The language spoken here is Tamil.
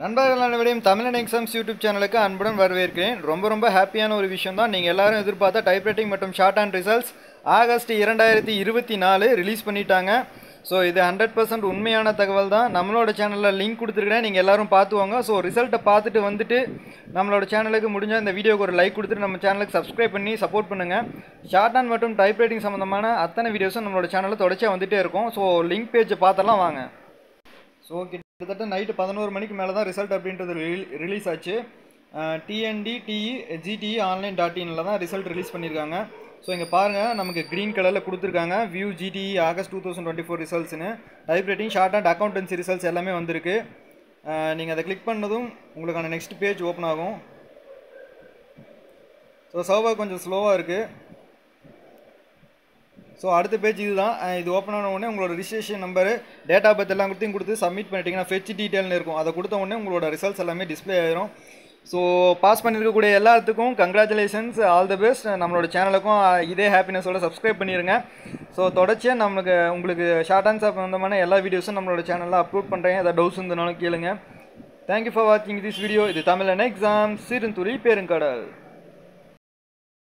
நண்பர்கள் அனைவரையும் தமிழன் எக்ஸாம்ஸ் யூடியூப் சேனலுக்கு அன்புடன் வரவேற்கிறேன் ரொம்ப ரொம்ப ஹாப்பியான ஒரு விஷயம் தான் நீங்கள் எல்லாரும் எதிர்பார்த்த டைப்ரைட்டிங் மற்றும் ஷார்ட் அண்ட் ரிசல்ட்ஸ் ஆகஸ்ட் இரண்டாயிரத்தி இருபத்தி நாலு ரிலீஸ் பண்ணிட்டாங்க ஸோ இது ஹண்ட்ரட் பர்சன்ட் உண்மையான தகவல் தான் நம்மளோட சேனலில் லிங்க் கொடுத்துருக்கிறேன் நீங்கள் எல்லாரும் பார்த்துவாங்க ஸோ ரிசல்ட்டை பார்த்துட்டு வந்துட்டு நம்மளோட சேனலுக்கு முடிஞ்சால் இந்த வீடியோக்கு ஒரு லைக் கொடுத்துட்டு நம்ம சேனலுக்கு சப்ஸ்கிரைப் பண்ணி சப்போர்ட் பண்ணுங்கள் ஷார்ட் அண்ட் மற்றும் டைப்ரைட்டிங் சம்மந்தமான அத்தனை வீடியோஸும் நம்மளோட சேனலில் தொடர்ச்சியாக வந்துட்டே இருக்கும் ஸோ லிங்க் பேஜை பார்த்தெல்லாம் வாங்க ஸோ கிட்டத்தட்ட நைட்டு பதினோரு மணிக்கு மேலே தான் ரிசல்ட் அப்படின்றது ரிலீஸ் ஆச்சு T N D T E G T E online dot இனில் தான் ரிசல்ட் ரிலீஸ் பண்ணியிருக்காங்க ஸோ இங்கே பாருங்கள் நமக்கு க்ரீன் கலரில் கொடுத்துருக்காங்க view G T E August two thousand twenty four ரிசல்ட்ஸ்னு type writing short and accountancy results எல்லாமே வந்திருக்கு நீங்கள் அதை கிளிக் பண்ணதும் உங்களுக்கான நெக்ஸ்ட் பேஜ் ஓப்பன் ஆகும் ஸோ சர்வர் கொஞ்சம் ஸ்லோவாக இருக்குது ஸோ அடுத்த பேஜ் இதுதான் அஹ் இது ஓப்பன் ஆன உடனே உங்களோட registration number date of birth எல்லாம் கொடுத்து கொடுத்து சப்மிட் பண்ணிட்டீங்கன்னா ஃபெச் டீட்டெயில்னு இருக்கும் அதை கொடுத்த உடனே உங்களோட ரிசல்ட்ஸ் எல்லாமே டிஸ்ப்ளே ஆயிரும் ஸோ பாஸ் பண்ணியிருக்கக்கூடிய எல்லாத்துக்கும் கங்க்ராச்சுலேஷன்ஸ் ஆல் தி பெஸ்ட் நம்மளோட சேனலுக்கும் அஹ், இதே ஹாப்பினஸோட சப்ஸ்கிரைப் பண்ணிடுங்க ஸோ தொடர்ச்சியாக நமக்கு உங்களுக்கு ஷார்ட் அண்ட் சம்பந்தமான எல்லா வீடியோஸும் நம்மளோட சேனலில் அப்லோட் பண்ணுறேன் ஏதாவது டவுட்ஸ் இருந்தாலும் கேளுங்க தேங்க்யூ ஃபார் வாட்சிங் திஸ் வீடியோ இது தமிழன் எக்ஸாம் சிறுந்துளி பெருங்கடல்